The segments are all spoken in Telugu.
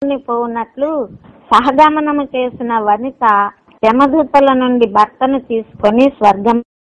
తీసుకొని పోనట్లు సహగమనము చేసిన వనిత యమదూతల నుండి భర్తను తీసుకొని స్వర్గం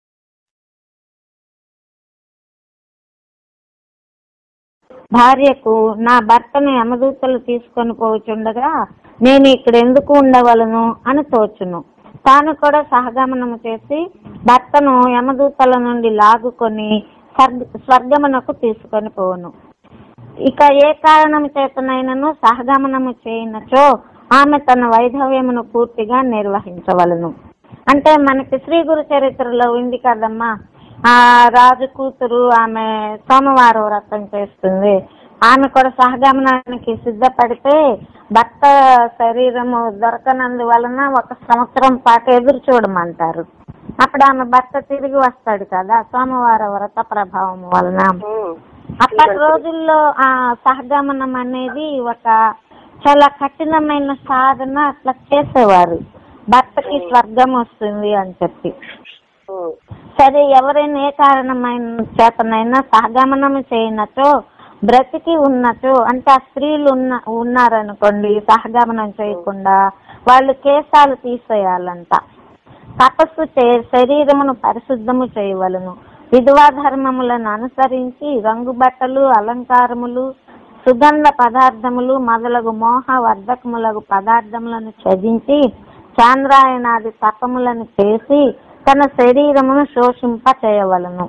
భార్యకు నా భర్తను యమదూతలు తీసుకొని పోచుండగా నేను ఇక్కడ ఎందుకు ఉండవలను అని తోచును తాను కూడా సహగమనము చేసి భర్తను యమదూతల నుండి లాగుకొని స్వర్గ- స్వర్గమునకు తీసుకొని పోవును ఇక ఏ కారణం చేతనైనను సహగమనము చేయనచో ఆమె తన వైధవ్యమును పూర్తిగా నిర్వహించవలను అంటే మనకి శ్రీ గురు చరిత్రలో ఉంది కదమ్మా ఆ రాజు కూతురు ఆమె సోమవారం వ్రతం చేస్తుంది ఆమె కూడా సహగమనానికి సిద్ధపడితే భర్త శరీరము దొరకనందువలన ఒక సంవత్సరం పాటు ఎదురు చూడమంటారు అప్పుడు ఆమె భర్త తిరిగి వస్తాడు కదా సోమవార వ్రత ప్రభావం వలన ఉమ్. అప్పటి రోజుల్లో ఆ సహగమనం అనేది ఒక చాలా కఠినమైన సాధన అట్లా చేసేవారు భర్తకి స్వర్గం వస్తుంది అని చెప్పి ఉమ్. సరే ఎవరైనా ఏ కారణమైన చేతనైనా సహగమనం చేయనచో బ్రతికి ఉన్నచో అంటే ఆ స్త్రీలు ఉన్న ఉన్నారనుకోండి సహగమనం చేయకుండా వాళ్ళు కేశాలు తీసేయాలంట తపస్సు చే శరీరమును పరిశుద్ధము చేయవలను విధవా ధర్మములను అనుసరించి రంగు బట్టలు అలంకారములు సుగంధ పదార్థములు మొదలగు మోహ వర్ధకములగు పదార్థములను త్యజించి చాంద్రాయనాది తపములను చేసి తన శరీరమును శోషింప చేయవలను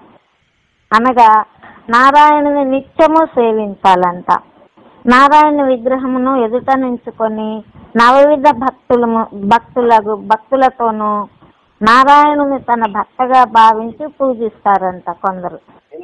అనగా నారాయణుని నిత్యము సేవించాలంట నారాయణ విగ్రహమును ఎదుట నుంచుకొని నవవిధ భక్తులము భక్తులకు భక్తులతోనూ నారాయణుని తన భర్తగా భావించి పూజిస్తారంట కొందరు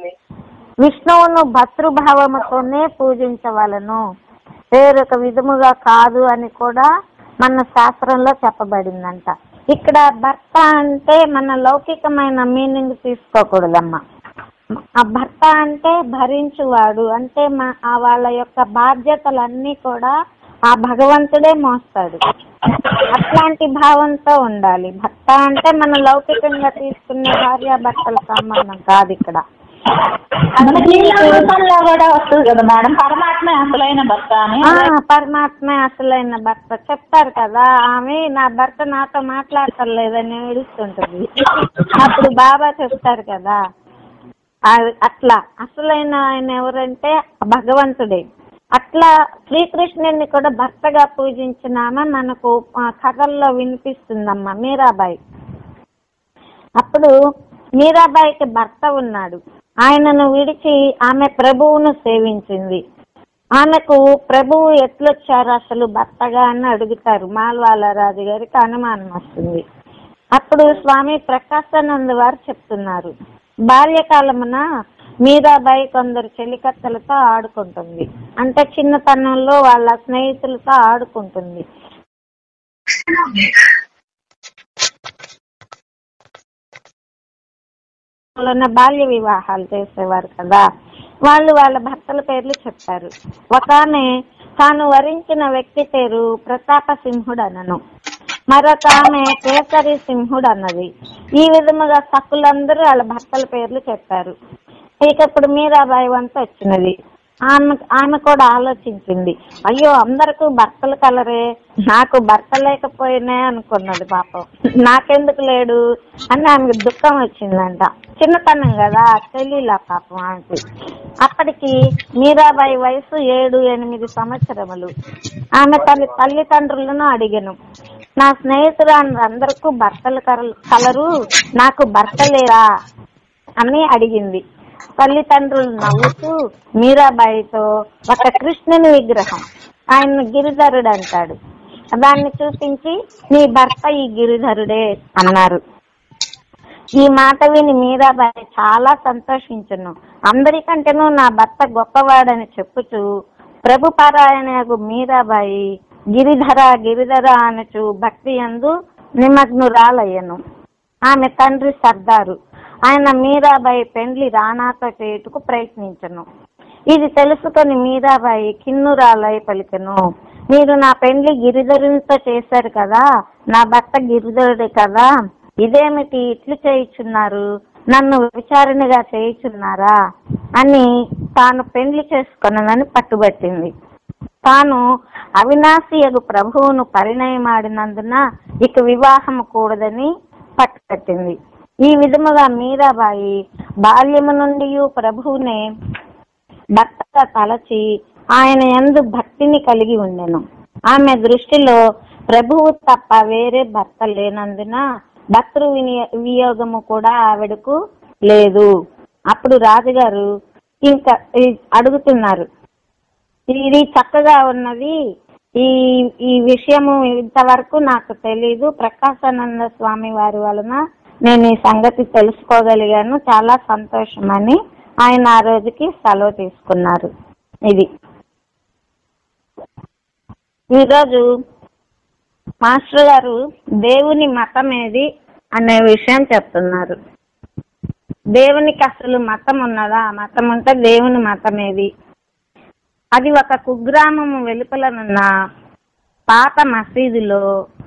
విష్ణువును భర్తృభావముతోనే పూజించవలను వేరొక విధముగా కాదు అని కూడా మన శాస్త్రంలో చెప్పబడిందంట ఇక్కడ భర్త అంటే మన లౌకికమైన మీనింగ్ తీసుకోకూడదమ్మా ఆ భర్త అంటే భరించువాడు అంటే మా ఆ వాళ్ళ యొక్క బాధ్యతలన్నీ కూడా ఆ భగవంతుడే మోస్తాడు అట్లాంటి భావంతో ఉండాలి భర్త అంటే మన లౌకికంగా తీసుకునే భార్య భర్తల సంబంధం కాదు ఇక్కడ మనకి రూపంలో కూడా వస్తుంది కదా మేడం పరమాత్మ అసలైన భర్త అని ఆ, పరమాత్మ అసలైన భర్త చెప్తారు కదా ఆమె నా భర్త నాతో మాట్లాడతలేదని ఏడుస్తుంటది అప్పుడు బాబా చెప్తారు కదా ఆ- అట్లా అసలైన ఆయన ఎవరంటే భగవంతుడే అట్లా శ్రీకృష్ణుని కూడా భర్తగా పూజించినామా మనకు ఆ, కథల్లో వినిపిస్తుందమ్మా మీరాబాయి అప్పుడు మీరాబాయికి భర్త ఉన్నాడు ఆయనను విడిచి ఆమె ప్రభువును సేవించింది ఆమెకు ప్రభువు ఎట్లొచ్చారు అసలు భర్తగా అని అడుగుతారు మాల్వాల రాజు గారికి అనుమానం వస్తుంది అప్పుడు స్వామి ప్రకాశానంద వారు చెప్తున్నారు బాల్యకాలమున మీరాబాయి కొందరు చెలికత్తలతో ఆడుకుంటుంది అంటే చిన్నతనంలో వాళ్ళ స్నేహితులతో ఆడుకుంటుంది వలన బాల్య వివాహాలు చేసేవారు కదా వాళ్ళు వాళ్ళ భర్తల పేర్లు చెప్పారు ఒక ఆమె తాను వరించిన వ్యక్తి పేరు ప్రతాప సింహుడు అనను మరొక ఆమె కేసరి సింహుడు అన్నది ఈ విధముగా సక్కులందరూ వాళ్ళ భర్తల పేర్లు చెప్పారు ఇక ఇప్పుడు మీరాబాయి వంత వచ్చినది ఆమె ఆమె కూడా ఆలోచించింది అయ్యో అందరికీ భర్తలు కలరే నాకు భర్త లేకపోయినా అనుకున్నది పాపం నాకెందుకు లేడు అని ఆమెకు దుఃఖం వచ్చిందంట చిన్నతనం కదా తెలియలా పాపం ఆమెకి అప్పటికి మీరాబాయి వయసు ఏడు ఎనిమిది సంవత్సరములు ఆమె తల్లి తల్లిదండ్రులను అడిగను నా స్నేహితురాందరికీ భర్తలు కలరు- కలరు నాకు భర్త లేరా అని అడిగింది తల్లిదండ్రులు నవ్వుతూ మీరాబాయితో ఒక కృష్ణుని విగ్రహం ఆయన గిరిధరుడు అంటాడు దాన్ని చూపించి నీ భర్త ఈ గిరిధరుడే అన్నారు ఈ మాట విని మీరాబాయి చాలా సంతోషించును అందరికంటేనూ నా భర్త గొప్పవాడని చెప్పుచు ప్రభు పారాయణకు మీరాబాయి గిరిధర గిరిధర అనుచు భక్తి యందు నిమగ్నురాలయ్యను ఆమె తండ్రి సర్దారు ఆయన మీరాబాయి పెండ్లి రానాతో చేయుటకు ప్రయత్నించను ఇది తెలుసుకొని మీరాబాయి కిన్నురాలై పలికెను మీరు నా పెండ్లి గిరిధరునితో చేశారు కదా నా భర్త గిరిధరుడే కదా ఇదేమిటి ఇట్లు చేయుచున్నారు నన్ను విచారణగా చేయుచున్నారా అని తాను పెండ్లి చేసుకున్నానని పట్టుబట్టింది తాను అవినాశియగు ప్రభువును పరిణయమాడినందున ఇక వివాహము కూడదని పట్టుకట్టింది ఈ విధముగా మీరాబాయి బాల్యము నుండి ప్రభువునే భర్తగా తలచి ఆయన యందు భక్తిని కలిగి ఉండెను ఆమె దృష్టిలో ప్రభువు తప్ప వేరే భర్త లేనందున భర్తృ వినియ- వియోగము కూడా ఆవిడకు లేదు అప్పుడు రాజుగారు ఇంకా ఈ- అడుగుతున్నారు ఇది చక్కగా ఉన్నది ఈ ఈ విషయము ఇంతవరకు నాకు తెలీదు ప్రకాశానంద స్వామి వారి వలన నేను ఈ సంగతి తెలుసుకోగలిగాను చాలా సంతోషమని ఆయన ఆ రోజుకి సెలవు తీసుకున్నారు ఇది ఈరోజు మాస్టర్ గారు దేవుని మతం ఏది అనే విషయం చెప్తున్నారు దేవునికి అసలు మతం ఉన్నదా ఆ మతం ఉంటే దేవుని మతం ఏది అది ఒక కుగ్రామము వెలుపలనున్న పాత మసీదులో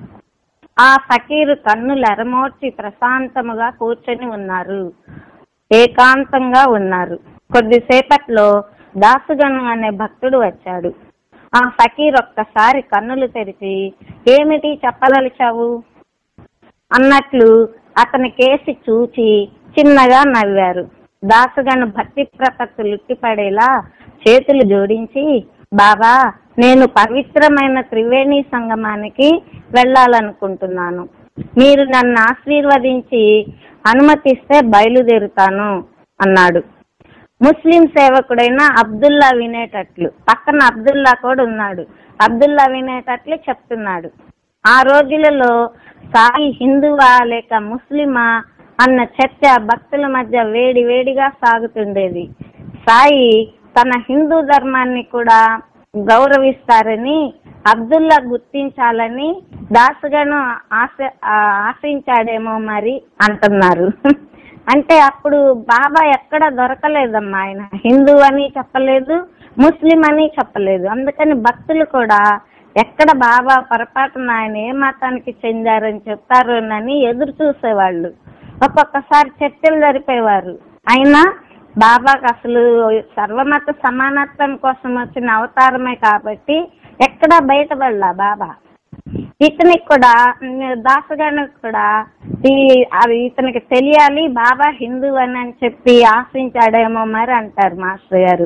ఆ ఫకీరు కన్నులు ఎరమోర్చి ప్రశాంతముగా కూర్చొని ఉన్నారు ఏకాంతంగా ఉన్నారు కొద్దిసేపట్లో దాసుగను అనే భక్తుడు వచ్చాడు ఆ ఫకీర్ ఒక్కసారి కన్నులు తెరిచి ఏమిటి చెప్పదలిచావు అన్నట్లు అతని కేసి చూచి చిన్నగా నవ్వారు దాసుగను భక్తి ప్రపత్తులు ఉట్టిపడేలా చేతులు జోడించి బాబా నేను పవిత్రమైన త్రివేణి సంగమానికి వెళ్ళాలనుకుంటున్నాను మీరు నన్ను ఆశీర్వదించి అనుమతిస్తే బయలుదేరుతాను అన్నాడు ముస్లిం సేవకుడైన అబ్దుల్లా వినేటట్లు పక్కన అబ్దుల్లా కూడా ఉన్నాడు అబ్దుల్లా వినేటట్లు చెప్తున్నాడు ఆ రోజులలో సాయి హిందువా లేక ముస్లిమా అన్న చర్చ భక్తుల మధ్య వేడి వేడిగా సాగుతుండేది సాయి తన హిందూ ధర్మాన్ని కూడా గౌరవిస్తారని అబ్దుల్లా గుర్తించాలని దాసుగాను ఆశ ఆ, ఆశించాడేమో మరి అంటున్నారు అంటే అప్పుడు బాబా ఎక్కడ దొరకలేదమ్మా ఆయన హిందూ అని చెప్పలేదు ముస్లిం అని చెప్పలేదు అందుకని భక్తులు కూడా ఎక్కడ బాబా పొరపాటున ఆయన ఏ మతానికి చెందారని చెప్తారోనని ఎదురు చూసేవాళ్ళు ఒక్కొక్కసారి చర్చలు జరిపేవారు అయినా బాబాకు అసలు సర్వమత సమానత్వం కోసం వచ్చిన అవతారమే కాబట్టి ఎక్కడా బయటపడలా బాబా ఇతనికి కూడా దాసగానికి కూడా ఈ అది ఇతనికి తెలియాలి బాబా హిందూ అని అని చెప్పి ఆశించాడేమో మరి అంటారు మాస్టర్ గారు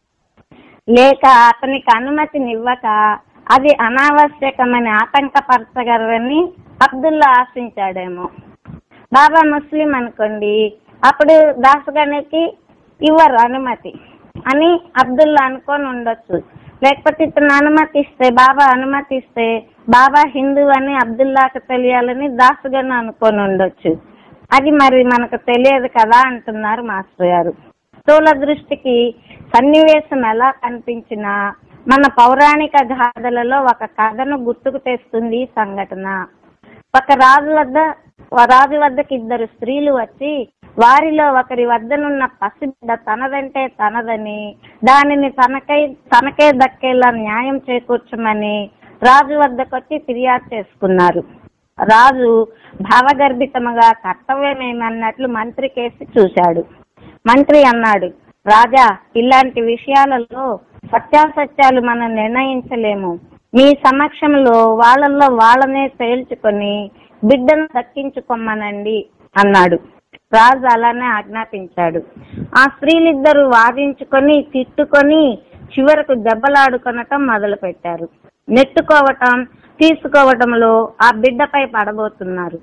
లేక అతనికి అనుమతినివ్వక అది అనావశ్యకమని ఆటంకపరచగలరని అబ్దుల్లా ఆశించాడేమో బాబా ముస్లిం అనుకోండి అప్పుడు దాసగానికి ఇవ్వరు అనుమతి అని అబ్దుల్లా అనుకొని ఉండొచ్చు లేకపోతే ఇతను అనుమతిస్తే బాబా అనుమతిస్తే బాబా హిందూ అని అబ్దుల్లాకు తెలియాలని దాసుగాను అనుకొని ఉండొచ్చు అది మరి మనకు తెలియదు కదా అంటున్నారు మాస్టర్ గారు స్థూల దృష్టికి సన్నివేశం ఎలా కనిపించినా మన పౌరాణిక గాథలలో ఒక కథను గుర్తుకు తెస్తుంది ఈ సంఘటన ఒక రాజు వద్ద ఒక రాజు వద్దకు ఇద్దరు స్త్రీలు వచ్చి వారిలో ఒకరి వద్దనున్న పసిబిడ్డ తనదంటే తనదని దానిని తనకై తనకే దక్కేలా న్యాయం చేకూర్చమని రాజు వద్దకొచ్చి ఫిర్యాదు చేసుకున్నారు రాజు భావగర్భితముగా కర్తవ్యమేమన్నట్లు మంత్రి కేసి చూశాడు మంత్రి అన్నాడు రాజా ఇలాంటి విషయాలలో సత్యాసత్యాలు మనం నిర్ణయించలేము మీ సమక్షంలో వాళ్ళల్లో వాళ్ళనే తేల్చుకొని బిడ్డను దక్కించుకోమనండి అన్నాడు రాజు అలానే ఆజ్ఞాపించాడు ఆ స్త్రీలిద్దరూ వాదించుకొని తిట్టుకొని చివరకు దెబ్బలాడుకొనటం మొదలు పెట్టారు నెట్టుకోవటం తీసుకోవటంలో ఆ బిడ్డపై పడబోతున్నారు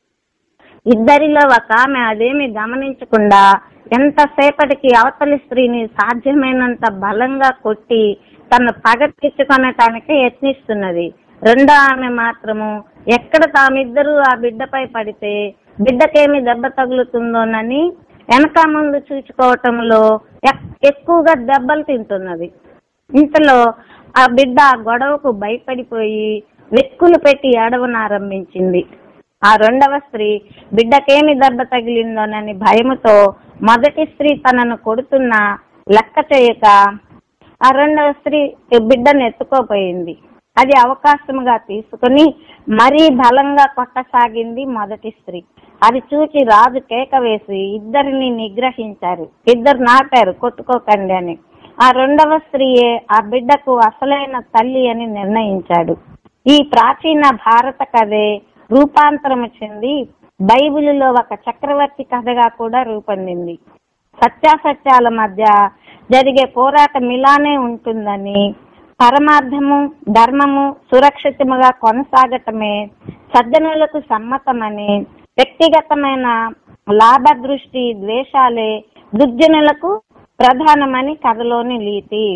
ఇద్దరిలో ఒక ఆమె అదేమి గమనించకుండా ఎంతసేపటికి అవతలి స్త్రీని సాధ్యమైనంత బలంగా కొట్టి తను పగ తీర్చుకొనటానికి యత్నిస్తున్నది రెండో ఆమె మాత్రము ఎక్కడ తామిద్దరూ ఆ బిడ్డపై పడితే బిడ్డకేమి దెబ్బ తగులుతుందోనని వెనక ముందు చూచుకోవటంలో ఎక్- ఎక్కువగా దెబ్బలు తింటున్నది ఇంతలో ఆ బిడ్డ ఆ గొడవకు భయపడిపోయి వెక్కులు పెట్టి ఏడవనారంభించింది ఆ రెండవ స్త్రీ బిడ్డకేమి దెబ్బ తగిలిందోనని భయముతో మొదటి స్త్రీ తనను కొడుతున్నా లెక్క చేయక ఆ రెండవ స్త్రీ బిడ్డను ఎత్తుకోపోయింది అది అవకాశముగా తీసుకుని మరీ బలంగా కొట్టసాగింది మొదటి స్త్రీ అది చూచి రాజు కేక వేసి ఇద్దరిని నిగ్రహించారు ఇద్దరు నాటారు కొట్టుకోకండి అని ఆ రెండవ స్త్రీయే ఆ బిడ్డకు అసలైన తల్లి అని నిర్ణయించాడు ఈ ప్రాచీన భారత కథే రూపాంతరము చెంది బైబిలులో ఒక చక్రవర్తి కథగా కూడా రూపొందింది సత్యాసత్యాల మధ్య జరిగే పోరాటం ఇలానే ఉంటుందని పరమార్థము ధర్మము సురక్షితముగా కొనసాగటమే సజ్జనులకు సమ్మతమని వ్యక్తిగతమైన లాభ దృష్టి ద్వేషాలే దుర్జనులకు ప్రధానమని కథలోని లీతి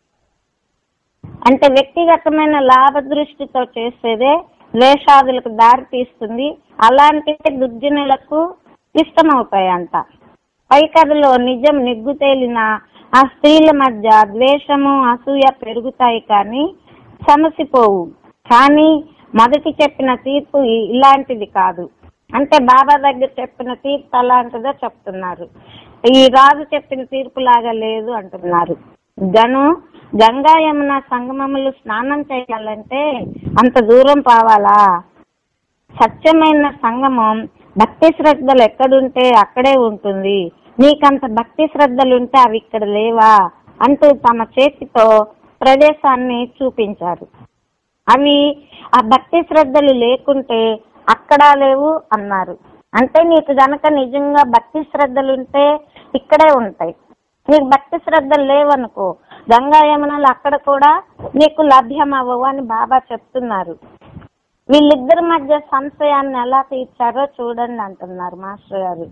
అంటే వ్యక్తిగతమైన లాభ దృష్టితో చేసేదే ద్వేషాదులకు దారి తీస్తుంది అలాంటివే దుర్జనులకు ఇష్టమవుతాయంట పై కథలో నిజం నిగ్గు తేలిన ఆ స్త్రీల మధ్య ద్వేషము అసూయ పెరుగుతాయి కానీ సమసిపోవు కానీ మొదటి చెప్పిన తీర్పు ఇ- ఇలాంటిది కాదు అంటే బాబా దగ్గర చెప్పిన తీర్పు అలాంటిదో చెప్తున్నారు ఈ రాజు చెప్పిన తీర్పు లాగా లేదు అంటున్నారు గను గంగా యమున సంగమములు స్నానం చేయాలంటే అంత దూరం పోవాలా సత్యమైన సంగమం భక్తి శ్రద్ధలు ఎక్కడుంటే అక్కడే ఉంటుంది నీకంత భక్తి శ్రద్ధలుంటే అవి ఇక్కడ లేవా అంటూ తమ చేతితో ప్రదేశాన్ని చూపించారు అవి ఆ భక్తి శ్రద్ధలు లేకుంటే అక్కడా లేవు అన్నారు అంటే నీకు గనక నిజంగా భక్తి శ్రద్ధలుంటే ఇక్కడే ఉంటాయి నీకు భక్తి శ్రద్ధలు లేవనుకో గంగా యమునలు అక్కడ కూడా నీకు లభ్యం అవ్వవు అని బాబా చెప్తున్నారు వీళ్ళిద్దరి మధ్య సంశయాన్ని ఎలా తీర్చారో చూడండి అంటున్నారు మాస్టర్ గారు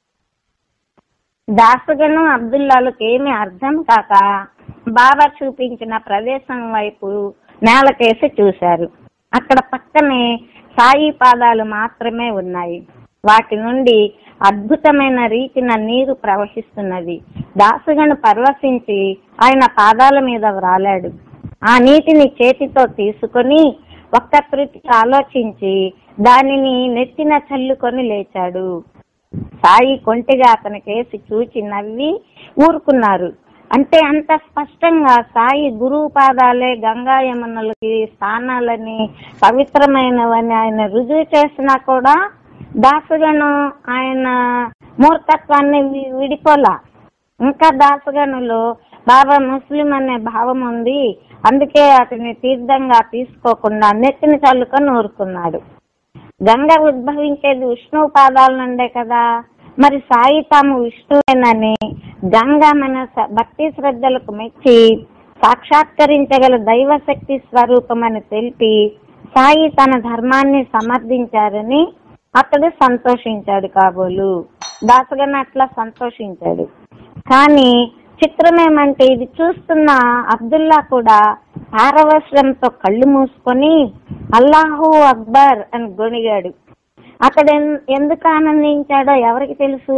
దాసుగను అబ్దుల్లాలకు ఏమీ అర్థం కాక బాబా చూపించిన ప్రదేశం వైపు నేలకేసి చూశారు అక్కడ పక్కనే సాయి పాదాలు మాత్రమే ఉన్నాయి వాటి నుండి అద్భుతమైన రీతిన నీరు ప్రవహిస్తున్నది దాసుగను పరవశించి ఆయన పాదాల మీద వ్రాలాడు ఆ నీటిని చేతితో తీసుకొని ఒక్క తృతి ఆలోచించి దానిని నెత్తిన చల్లుకొని లేచాడు సాయి కొంటిగా అతనికేసి చూచి నవ్వి ఊరుకున్నారు అంటే అంత స్పష్టంగా సాయి గురువు పాదాలే గంగా యమునలకి స్థానాలని పవిత్రమైనవని ఆయన రుజువు చేసినా కూడా దాసుగను ఆయన మూర్ఖత్వాన్ని వి- విడిపోలా ఇంకా దాసగనులో బాబా ముస్లిం అనే భావం ఉంది అందుకే అతని తీర్థంగా తీసుకోకుండా నెత్తిని చల్లుకొని ఊరుకున్నాడు గంగ ఉద్భవించేది విష్ణువు పాదాల నుండే కదా మరి సాయి తాము విష్ణువేనని గంగ మన స- భక్తి శ్రద్ధలకు మెచ్చి సాక్షాత్కరించగల దైవశక్తి స్వరూపమని తెలిపి సాయి తన ధర్మాన్ని సమర్థించారని అతడు సంతోషించాడు కాబోలు దాసగన అట్లా సంతోషించాడు కానీ చిత్రమేమంటే ఇది చూస్తున్న అబ్దుల్లా కూడా పారవశ్రంతో కళ్ళు మూసుకొని అల్లాహు అక్బర్ అని గొణిగాడు అతడు ఎన్- ఎందుకు ఆనందించాడో ఎవరికి తెలుసు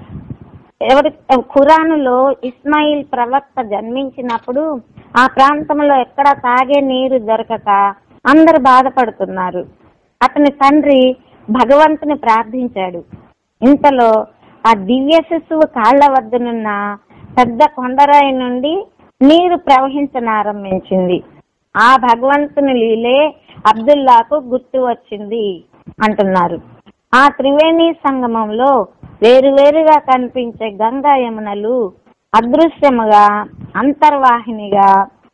ఎవరి ఖురానులో ఇస్మాయిల్ ప్రవక్త జన్మించినప్పుడు ఆ ప్రాంతంలో ఎక్కడ తాగే నీరు దొరకక అందరు బాధపడుతున్నారు అతని తండ్రి భగవంతుని ప్రార్థించాడు ఇంతలో ఆ దివ్య శిశువు కాళ్ల వద్దనున్న పెద్ద కొండరాయి నుండి నీరు ప్రవహించనారంభించింది ఆ భగవంతుని లీలే అబ్దుల్లాకు గుర్తు వచ్చింది అంటున్నారు ఆ త్రివేణి సంగమంలో వేరువేరుగా కనిపించే గంగా యమునలు అదృశ్యముగా అంతర్వాహినిగా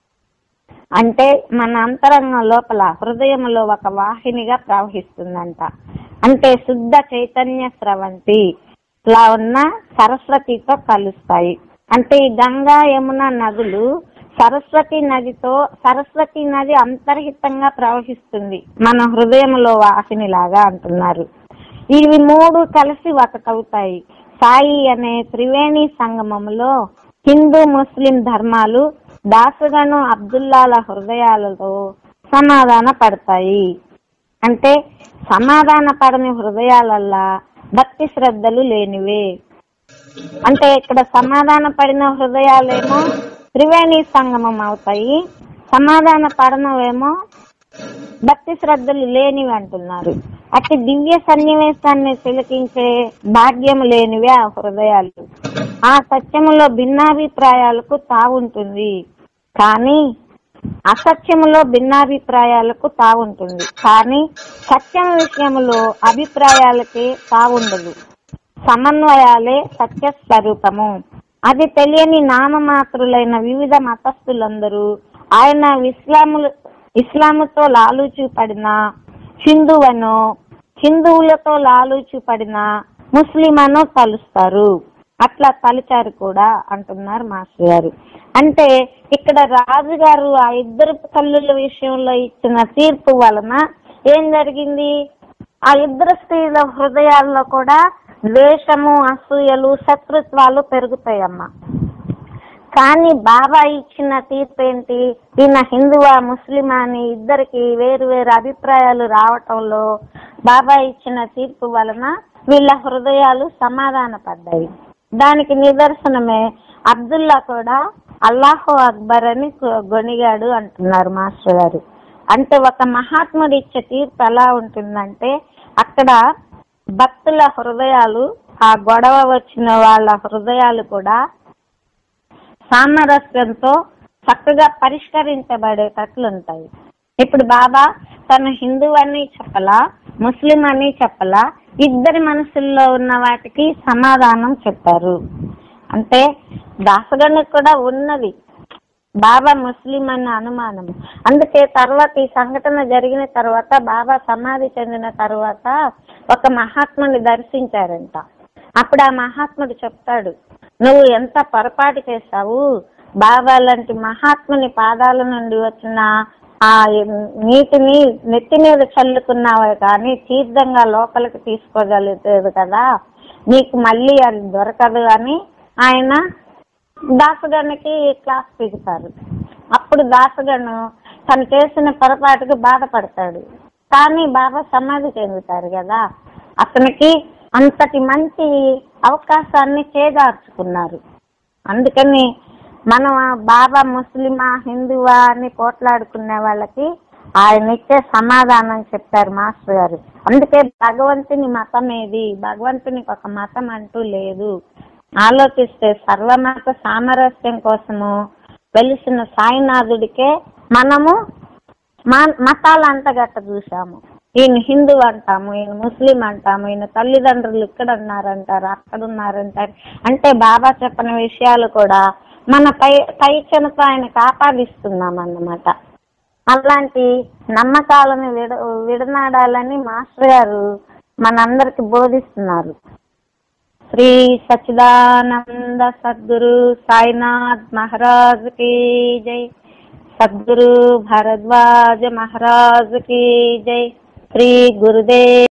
అంటే మన అంతరంగం లోపల హృదయంలో ఒక వాహినిగా ప్రవహిస్తుందంట అంటే శుద్ధ చైతన్య స్రవంతి ఇలా ఉన్న సరస్వతితో కలుస్తాయి అంటే ఈ గంగా యమున నదులు సరస్వతి నదితో సరస్వతి నది అంతర్హితంగా ప్రవహిస్తుంది మన హృదయంలో వాహినిలాగా అంటున్నారు ఇవి మూడు కలిసి ఒకటవుతాయి సాయి అనే త్రివేణి సంగమంలో హిందూ ముస్లిం ధర్మాలు దాసుగను అబ్దుల్లాల హృదయాలలో సమాధాన పడతాయి అంటే సమాధాన పడని హృదయాలల్లా భక్తి శ్రద్ధలు లేనివే అంటే ఇక్కడ సమాధాన పడిన హృదయాలేమో త్రివేణి సంగమం అవుతాయి సమాధాన పడనవేమో భక్తి శ్రద్ధలు లేనివి అంటున్నారు అట్టి దివ్య సన్నివేశాన్ని తిలకించే భాగ్యం లేనివే ఆ హృదయాలు ఆ సత్యములో భిన్నాభిప్రాయాలకు తావుంటుంది కానీ అసత్యములో భిన్నాభిప్రాయాలకు తావుంటుంది కానీ సత్యం విషయములో అభిప్రాయాలకే తావుండదు సమన్వయాలే సత్య స్వరూపము అది తెలియని నామమాత్రులైన వివిధ మతస్థులందరూ ఆయన ఇస్లాములు ఇస్లాముతో లాలూచిపడిన హిందువనో హిందువులతో లాలూచిపడిన ముస్లిం అనో తలుస్తారు అట్లా తలిచారు కూడా అంటున్నారు మాస్టర్ గారు అంటే ఇక్కడ రాజుగారు ఆ ఇద్దరు తల్లుల విషయంలో ఇచ్చిన తీర్పు వలన ఏం జరిగింది ఆ ఇద్దరు స్త్రీల హృదయాల్లో కూడా ద్వేషము అసూయలు శత్రుత్వాలు పెరుగుతాయమ్మా కానీ బాబా ఇచ్చిన తీర్పు ఏంటి ఈయన హిందువా ముస్లిమా అని ఇద్దరికి వేరు వేరు అభిప్రాయాలు రావటంలో బాబా ఇచ్చిన తీర్పు వలన వీళ్ళ హృదయాలు సమాధాన పడ్డాయి దానికి నిదర్శనమే అబ్దుల్లా కూడా అల్లాహో అక్బర్ అని కొ- గొణిగాడు అంటున్నారు మాస్టర్ గారు అంటే ఒక మహాత్ముడు ఇచ్చే తీర్పు ఎలా ఉంటుందంటే అక్కడ భక్తుల హృదయాలు ఆ గొడవ వచ్చిన వాళ్ళ హృదయాలు కూడా సామరస్యంతో చక్కగా పరిష్కరించబడేటట్లు ఉంటాయి ఇప్పుడు బాబా తను హిందూ అని చెప్పలా ముస్లిం అని చెప్పలా ఇద్దరి మనసుల్లో ఉన్న వాటికి సమాధానం చెప్పారు అంటే దాసగణకు కూడా ఉన్నది బాబా ముస్లిం అన్న అనుమానం అందుకే తర్వాత ఈ సంఘటన జరిగిన తర్వాత బాబా సమాధి చెందిన తర్వాత ఒక మహాత్ముని దర్శించారంట అప్పుడు ఆ మహాత్ముడు చెప్తాడు నువ్వు ఎంత పొరపాటు చేశావు బాబా లాంటి మహాత్ముని పాదాల నుండి వచ్చిన ఆ నీటిని నెత్తి మీద చల్లుకున్నావే కానీ తీర్థంగా లోపలికి తీసుకోగలుగుతుంది కదా నీకు మళ్ళీ అది దొరకదు అని ఆయన దాసగణకి క్లాస్ పీకుతారు అప్పుడు దాసగను తను చేసిన పొరపాటుకు బాధపడతాడు కానీ బాబా సమాధి చెందుతారు కదా అతనికి అంతటి మంచి అవకాశాన్ని చేజార్చుకున్నారు అందుకని మనం ఆ బాబా ముస్లిమా హిందువా అని పోట్లాడుకునే వాళ్ళకి ఆయన ఇచ్చే సమాధానం చెప్పారు మాస్టర్ గారు అందుకే భగవంతుని మతం ఏది భగవంతునికి ఒక మతం అంటూ లేదు ఆలోచిస్తే సర్వమత సామరస్యం కోసము వెలిసిన సాయినాథుడికే మనము మా- మతాలు అంతగట్ట చూసాము ఈయన హిందూ అంటాము ఈయన ముస్లిం అంటాము ఈయన తల్లిదండ్రులు ఇక్కడ ఉన్నారంటారు అక్కడ ఉన్నారంటారు అంటే బాబా చెప్పిన విషయాలు కూడా మన పై పైచనతో ఆయన కాపాడిస్తున్నాం అన్నమాట అలాంటి నమ్మకాలను విడ విడనాడాలని మాస్టర్ గారు మనందరికి బోధిస్తున్నారు శ్రీ సచ్చిదానంద సద్గురు సాయినాథ్ మహారాజ్ की जय सदगुरु भारद्वाज महाराज की जय श्री गुरुदेव